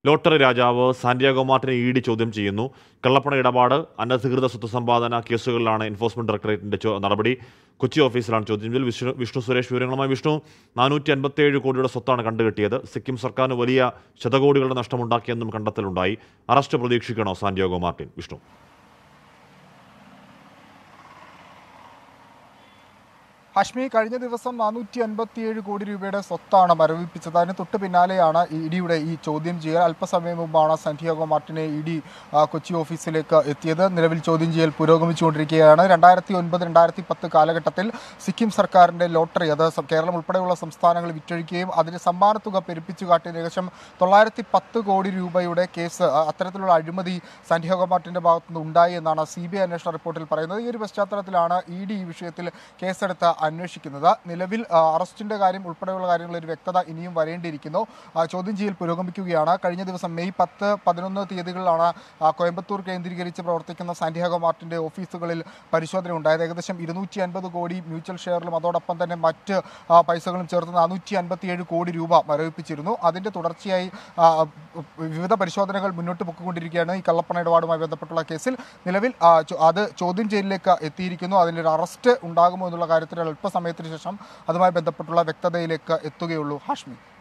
lottery രാജാവ് Santiago മാർട്ടിനെ E D ചോദ്യം ചെയ്യുന്നു കള്ളപ്പണ ഇടപാട് അനധികൃത സ്വത്ത് സമ്പാദന കേസുകളിലാണ് എൻഫോഴ്സ്മെന്റ് ഡയറക്ടറേറ്റിന്റെ ചോ- നടപടി കൊച്ചി ഓഫീസിലാണ് ചോദ്യം ചെയ്യൽ വിഷ്ണു വിഷ്ണു സുരേഷ് വിവരങ്ങളുമായി വിഷ്ണു നാനൂറ്റി അൻപത്തിയേഴ് കോടിയുടെ സ്വത്താണ് കണ്ടുകെട്ടിയത് സിക്കിം സർക്കാരിന് വലിയ ശതകോടികളുടെ നഷ്ടമുണ്ടാക്കിയെന്നും കണ്ടെത്തലുണ്ടായി അറസ്റ്റ് പ്രതീക്ഷിക്കണോ സാന്റിയാഗോ മാർട്ടിൻ വിഷ്ണു ഹഷ്മി കഴിഞ്ഞ ദിവസം നാനൂറ്റി അൻപത്തിയേഴ് കോടി രൂപയുടെ സ്വത്താണ് മരവിപ്പിച്ചത് അതിന് തൊട്ട് പിന്നാലെയാണ് ഇ ഡിയുടെ ഈ ചോദ്യം ചെയ്യൽ അല്പസമയം മുമ്പാണ് സാന്റിയാഗോ മാർട്ടിനെ ഇ ഡി കൊച്ചി ഓഫീസിലേക്ക് എത്തിയത് നിലവിൽ ചോദ്യം ചെയ്യൽ പുരോഗമിച്ചുകൊണ്ടിരിക്കുകയാണ് രണ്ടായിരത്തി ഒൻപത് രണ്ടായിരത്തി പത്ത് കാലഘട്ടത്തിൽ സിക്കിം സർക്കാരിന്റെ ലോട്ടറി അത് സം- കേരളം ഉൾപ്പെടെയുള്ള സംസ്ഥാനങ്ങൾ വിറ്റഴിക്കുകയും അതിന് സമ്മാനത്തുക പെരുപ്പിച്ചു കാട്ടിയ ഏകദേശം തൊള്ളായിരത്തി പത്ത് കോടി രൂപയുടെ കേസ് അ- അത്തരത്തിലുള്ള അഴിമതി സാന്റിയാഗോ മാർട്ടിന്റെ ഭാഗത്തുനിന്ന് ഉണ്ടായി എന്നാണ് സി ബി ഐ അന്വേഷണ റിപ്പോർട്ടിൽ പറയുന്നത് ഈ ഒരു പശ്ചാത്തലത്തിലാണ് ഇ ഡി ഈ വിഷയത്തിൽ കേസെടുത്ത് അന്വേഷിക്കുന്നത് നിലവിൽ ആ, അറസ്റ്റിന്റെ കാര്യം ഉൾപ്പെടെയുള്ള കാര്യങ്ങളിൽ ഒരു വ്യക്തത ഇനിയും വരേണ്ടിയിരിക്കുന്നു ആ, ചോദ്യം ചെയ്യൽ പുരോഗമിക്കുകയാണ് കഴിഞ്ഞ ദിവസം മെയ് പത്ത് പതിനൊന്ന് തീയതികളിലാണ് ആ, കോയമ്പത്തൂർ കേന്ദ്രീകരിച്ച് പ്രവർത്തിക്കുന്ന സാന്റിയാഗോ മാർട്ടിന്റെ ഓഫീസുകളിൽ പരിശോധന ഉണ്ടായത് ഏകദേശം ഇരുന്നൂറ്റി അൻപത് കോടി മ്യൂച്വൽ ഷെയറിലും അതോടൊപ്പം തന്നെ മറ്റ് ആ, പൈസകളും ചേർത്ത് നാനൂറ്റി അൻപത്തിയേഴ് കോടി രൂപ മരവിപ്പിച്ചിരുന്നു അതിന്റെ തുടർച്ചയായി ആ, വിവിധ പരിശോധനകൾ മുന്നോട്ട് പൊക്കിക്കൊണ്ടിരിക്കുകയാണ് ഈ കള്ളപ്പണ ഇടപാടുമായി ബന്ധപ്പെട്ടുള്ള കേസിൽ നിലവിൽ ആ, ചോ- അത് ചോദ്യം ചെയ്യലിലേക്ക് എത്തിയിരിക്കുന്നു അതിൻ്റെ ഒരു അറസ്റ്റ് ഉണ്ടാകുമോ എന്നുള്ള കാര്യത്തിൽ അല്പസമയത്തിന് ശേഷം അതുമായി ബന്ധപ്പെട്ടുള്ള വ്യക്തതയിലേക്ക് എത്തുകയുള്ളൂ ഹാഷ്മി